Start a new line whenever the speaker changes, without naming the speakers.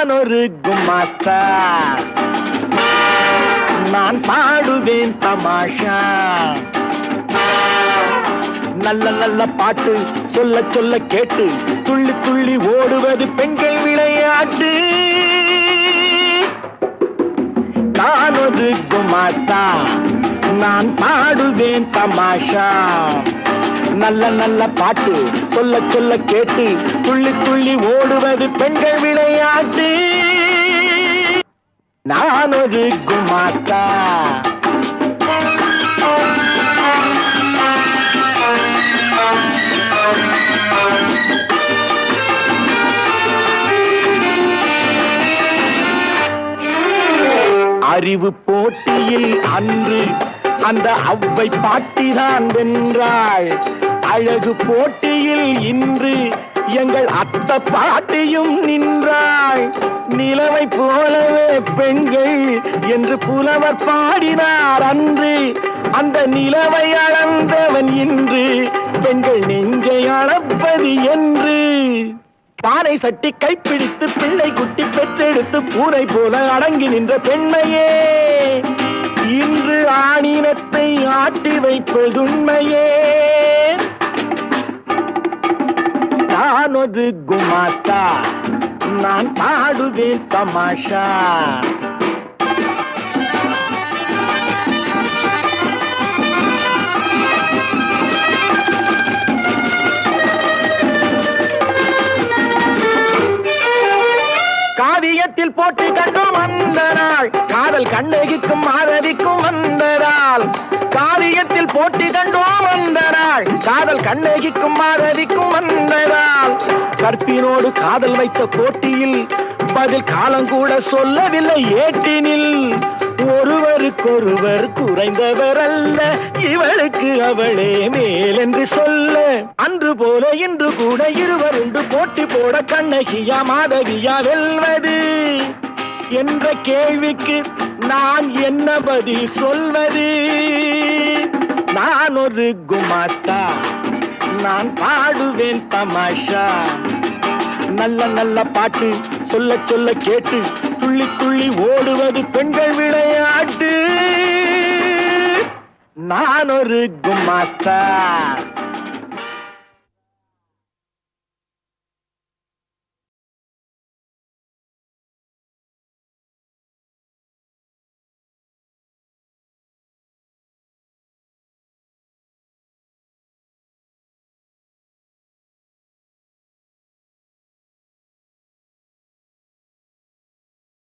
நான் ஒரு குமாஸ்தா நான் பாடுவேன் தமாஷா நல்ல நல்ல பாட்டு சொல்ல சொல்ல கேட்டு துள்ளி துள்ளி ஓடுவது பெண்கள் விளையாட்டு நான் ஒரு குமாஸ்தா நான் பாடுவேன் தமாஷா நல்ல நல்ல பாட்டு சொல்ல சொல்ல கேட்டு துள்ளி துள்ளி ஓடுவது பெண்கள் விளையாட்டு நான் ஒரு குமாஸ்தா அறிவு போட்டியில் அன்று அந்த அவ்வை பாட்டிதான் வென்றாள் அழகு போட்டியில் இன்று எங்கள் அத்த பாட்டியும் நின்றாள் நிலவை போலவே பெண்கள் என்று புலவர் பாடினார் அன்று அந்த நிலவை அளந்தவன் இன்று பெண்கள் நெஞ்சை அளப்பது என்று பானை சட்டி கைப்பிடித்து பிள்ளை குட்டி பெற்றெடுத்து பூனை போல அடங்கி நின்ற பெண்மையே இன்று ஆணினத்தை ஆட்டி வைப்பதுண்மையே நான் ஒரு குமாஸ்தா நான் பாடுவேன் தமாஷா காவியத்தில் போட்டி கண்டும் வந்த நாள் காதல் கண்ணகிக்கும் மாதவிக்கும் வந்த நாள் காவியத்தில் போட்டி கண்டும் வந்த நாள் காதல் கண்ணகிக்கும் மாதவிக்கும் வந்த நாள் கற்பினோடு காதல் வைத்த போட்டியில் பதில் காலம் கூட சொல்லவில்லை ஏட்டினில் ஒருவருக்கொருவர் குறைந்தவர் அல்ல இவளுக்கு அவளே மேல் என்று சொல்ல அன்று போல இன்று கூட இருவர் உண்டு போட்டி போட கண்ணகியா மாதவியா வெல்வது என்ற கேள்விக்கு நான் என்ன பதில் சொல்வது நான் ஒரு குமாஸ்தா நான் பாடுவேன் தமாஷா நல்ல நல்ல பாட்டு சொல்ல சொல்ல கேட்டு துள்ளி துள்ளி ஓடுவது பெண்கள் விளையாட்டு நான் ஒரு குமாஸ்தா